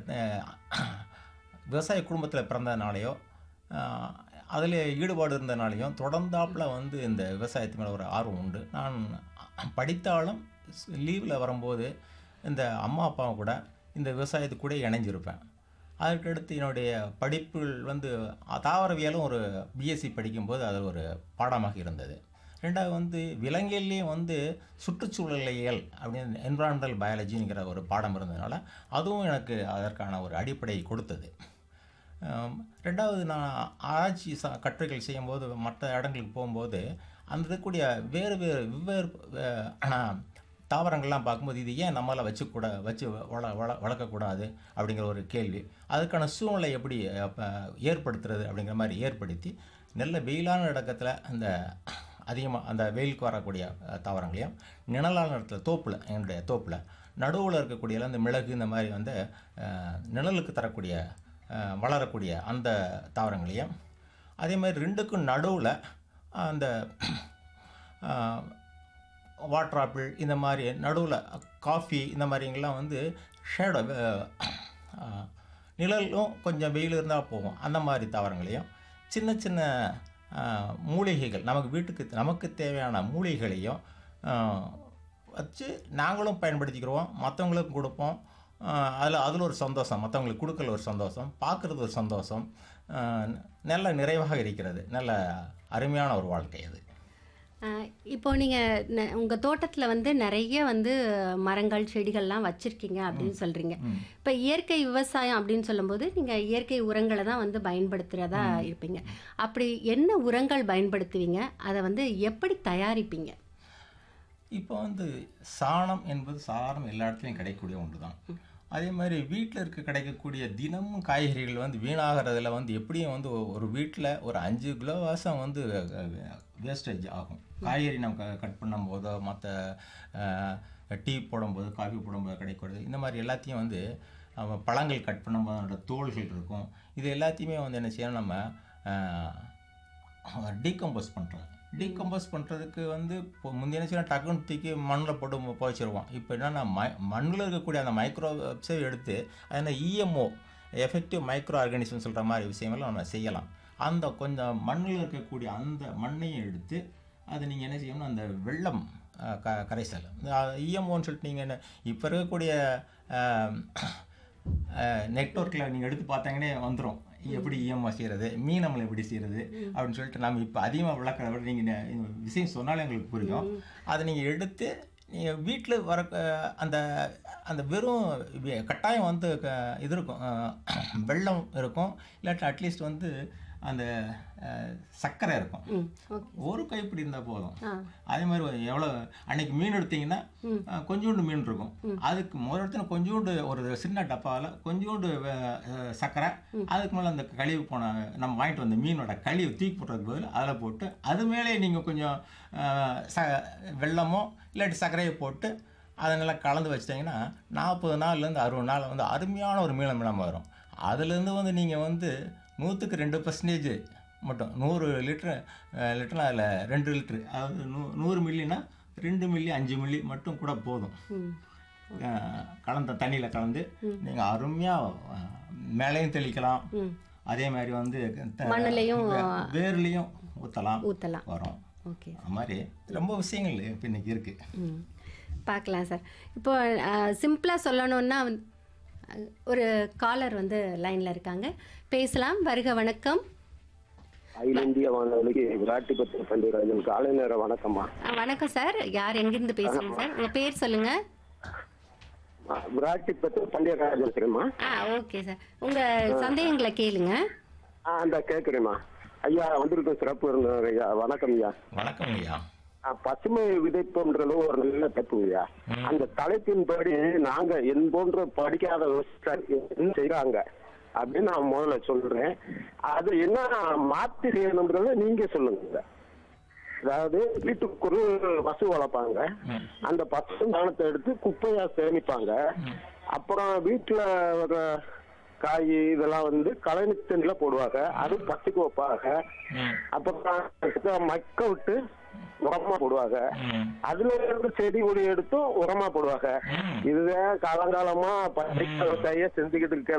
விவசாய குடும்பத்தில் பிறந்ததுனாலையோ அதில் ஈடுபாடு இருந்தனாலையும் தொடர்ந்தாப்புல வந்து இந்த விவசாயத்து மேலே ஒரு ஆர்வம் உண்டு நான் படித்தாலும் லீவில் வரும்போது இந்த அம்மா அப்பாவும் கூட இந்த விவசாயத்துக்கு கூட இணைஞ்சிருப்பேன் அதற்கடுத்து என்னுடைய படிப்புகள் வந்து தாவரவியலும் ஒரு பிஎஸ்சி படிக்கும்போது அது ஒரு பாடமாக இருந்தது ரெண்டாவது வந்து விலங்கியல்லையும் வந்து சுற்றுச்சூழலியல் அப்படின்னு என்விரான்மெண்டல் பயாலஜிங்கிற ஒரு பாடம் இருந்ததுனால அதுவும் எனக்கு அதற்கான ஒரு அடிப்படை கொடுத்தது ஆம், ரெண்டாவது நான் ஆராய்ச்சி ச கட்டுரைகள் செய்யும்போது மற்ற இடங்களுக்கு போகும்போது அந்த இருக்கக்கூடிய வேறு வேறு வெவ்வேறு அஹ், தாவரங்கள்லாம் பார்க்கும்போது இது ஏன் நம்மளால் வச்சுக்கூட வச்சு வள வள வளர்க்கக்கூடாது அப்படிங்கிற ஒரு கேள்வி அதுக்கான சூழ்நிலை எப்படி அப்ப, ஏற்படுத்துறது அப்படிங்கிற மாதிரி ஏற்படுத்தி நல்ல வெயிலான இடத்துல அந்த அதிகமாக அந்த வெயிலுக்கு வரக்கூடிய அஹ், தாவரங்களையும் நிழலான இடத்துல தோப்பில் என்னுடைய தோப்பில் நடுவில் இருக்கக்கூடிய அந்த மிளகு இந்த மாதிரி வந்து அஹ், நிழலுக்கு தரக்கூடிய அஹ், வளரக்கூடிய அந்த தாவரங்களையும் அதே மாதிரி ரெண்டுக்கும் நடுவில் அந்த வாட்டர் ஆப்பிள் இந்த மாதிரி நடுவில் காஃபி இந்த மாதிரிங்கெல்லாம் வந்து ஷேடோ நிழலும் கொஞ்சம் வெயில் இருந்தால் போகும் அந்த மாதிரி தாவரங்களையும் சின்ன சின்ன அஹ், மூலிகைகள் நமக்கு வீட்டுக்கு நமக்கு தேவையான மூலிகைகளையும் அஹ், வச்சு நாங்களும் பயன்படுத்திக்கிறோம் மற்றவங்களுக்கும் கொடுப்போம் அதில் அதில் ஒரு சந்தோஷம் மற்றவங்களுக்கு கொடுக்கல ஒரு சந்தோஷம் பார்க்குறது ஒரு சந்தோஷம் அஹ், நல்ல நிறைவாக இருக்கிறது நல்ல அருமையான ஒரு வாழ்க்கை அது ஆஹ் இப்போ நீங்கள் உங்கள் தோட்டத்தில் வந்து நிறைய வந்து மரங்கள் செடிகள்லாம் வச்சுருக்கீங்க அப்படின்னு சொல்கிறீங்க இப்போ இயற்கை விவசாயம் அப்படின்னு சொல்லும்போது நீங்கள் இயற்கை உரங்களை தான் வந்து பயன்படுத்துகிறதா இருப்பீங்க அப்படி என்ன உரங்கள் பயன்படுத்துவீங்க அதை வந்து எப்படி தயாரிப்பீங்க இப்போ வந்து சாணம் என்பது சாரம் எல்லா இடத்துலையும் கிடைக்கக்கூடிய ஒன்று தான் அதே மாதிரி வீட்டில் இருக்க கிடைக்கக்கூடிய தினமும் காய்கறிகள் வந்து வீணாகிறதுல வந்து எப்படியும் வந்து ஒ- ஒரு வீட்டில் ஒரு அஞ்சு கிலோ வாசம் வந்து வேஸ்டேஜ் ஆகும் காய்கறி நம்ம கட் பண்ணும்போதோ மற்ற டீ போடும்போது காஃபி போடும்போது கிடைக்கிறது இந்த மாதிரி எல்லாத்தையும் வந்து நம்ம பழங்கள் கட் பண்ணும்போது அதோட தோள்கள் இருக்கும் இது எல்லாத்தையுமே வந்து என்ன செய்யணும் நம்ம டீகம்போஸ் பண்ணுறோம் டீகம்போஸ் பண்ணுறதுக்கு வந்து இப்போ முந்தைய என்ன டக்குன்னு தூக்கி மண்ணில் போட்டு புதைச்சிருவோம் இப்போ என்னென்னா மை மண்ணில் இருக்கக்கூடிய அந்த மைக்ரோப்ஸை எடுத்து அது இஎம்ஓ எஃபெக்டிவ் மைக்ரோ ஆர்கானிசம் சொல்கிற மாதிரி விஷயங்கள்லாம் நம்ம செய்யலாம் அந்த கொஞ்சம் மண்ணில் இருக்கக்கூடிய அந்த மண்ணையும் எடுத்து அதை நீங்கள் என்ன செய்யணும் அந்த வெள்ளம் அஹ், க கரைசல் இஎம்ஓன்னு சொல்லிட்டு நீங்கள் என்ன இப்போ இருக்கக்கூடிய நெட்ஒர்க்கில் நீங்கள் எடுத்து பார்த்தாங்கன்னே வந்துடும் எப்படி இஎம்ஐ செய்கிறது மீனமில் எப்படி செய்கிறது அப்படின்னு சொல்லிட்டு நம்ம இப்போ அதிகமாக விளக்கிறத விட நீங்கள் விஷயம் சொன்னாலே எங்களுக்கு புரியும் அதை நீங்கள் எடுத்து நீங்கள் வீட்டில் வர அஹ், அந்த அந்த வெறும் வி- கட்டாயம் வந்து க- இது இருக்கும் அஹ், வெள்ளம் இருக்கும் இல்லாட்டி அட்லீஸ்ட் வந்து அந்த அஹ், சர்க்கரை இருக்கும் ம் ஓகே ஒரு கைப்பிடி இருந்தால் போதும் ஆ அதே மாதிரி ஒரு எவ்வளோ அன்னைக்கு மீன் எடுத்தீங்கன்னா அஹ், கொஞ்சோண்டு மீன் இருக்கும் அதுக்கு முதல் இடத்துல கொஞ்சோண்டு ஒரு சின்ன டப்பாவில் கொஞ்சோண்டு அஹ், அஹ், சர்க்கரை அதுக்கு மேலே அந்த கழிவு போன நம்ம வாங்கிட்டு வந்த மீனோட கழிவு தூக்கி போடுறதுக்கு பதில் அதில் போட்டு அது மேலே நீங்கள் கொஞ்சம் அஹ், ச வெள்ளமோ இல்லாட்டி சர்க்கரையை போட்டு அதை நல்லா கலந்து வச்சிட்டிங்கன்னா நாற்பது நாள்லேருந்து அறுபது நாள் வந்து அருமையான ஒரு மீளம் மிளம் வரும் அதுலேருந்து வந்து நீங்கள் வந்து நூற்றுக்கு ரெண்டு பர்சன்டேஜ் மட்டும் நூறு லிட்ரு லிட்டர்னா அதில் ரெண்டு லிட்ரு அதாவது நூ நூறு மில்லினா ரெண்டு மில்லி அஞ்சு மில்லி மட்டும் கூட போதும் ம் அஹ், கலந்த தண்ணியில் கலந்து நீங்கள் அருமையாக மேலேயும் தெளிக்கலாம் ம் அதே மாதிரி வந்து த- மண்ணுலையும் வே- வேர்லையும் ஊற்றலாம் ஊற்றலாம் வரும் ஓகே அது மாதிரி ரொம்ப விஷயங்கள் இப்போ இன்னைக்கு இருக்குது ம் பார்க்கலாம் சார் இப்போ சிம்பிளாக சொல்லணுன்னா வந்து, அஹ், ஒரு காலர் வந்து லைனில் இருக்காங்க பேசலாம் வருக வணக்கம் அகில இந்திய வானொலிக்கு விராட்டிபத்திர பண்டிகராஜன் காலை நேர வணக்கம்மா அஹ், வணக்கம் சார் யார் எங்கேருந்து பேசுகிறீங்க சார் உங்கள் பேர் சொல்லுங்கள் விராட்டிபத்திர பண்டிகராஜன் தெரியுமா ஆ ஓகே சார் உங்கள் சந்தேகங்களை கேளுங்க ஆ அந்த கேட்குறேம்மா ஐயா வந்திருக்கும் சிறப்பு விருந்தினர் ஐயா வணக்கம் ஐயா வணக்கம் ஐயா ஆ, பசுமை விதைப்புன்றது ஒரு நல்ல தப்பு ஐயா அந்த தலைப்பின்படி நாங்க என் போன்ற படிக்காத விவசாயி என்ன செய்யறாங்க அப்படின்னு நான் முதல்ல சொல்றேன் அது என்ன மாத்தி செய்யணுன்றத நீங்க சொல்லுங்க அதாவது வீட்டுக்குள் பசு வளர்ப்பாங்க அந்த பசு தானத்தை எடுத்து குப்பையா சேமிப்பாங்க அப்புறம் வீட்டுல வர காய் இதெல்லாம் வந்து கழனி தண்ணில போடுவாங்க அது பசுக்கு வைப்பாங்க ம் அப்புறம் மக்க விட்டு உரமா போடுவாங்க ம் அதுல இருந்து செடி கொடி எடுத்தும் உரமா போடுவாங்க ம் இதுதான் காலங்காலமா பச்சை விவசாயிய செஞ்சுக்கிட்டு இருக்க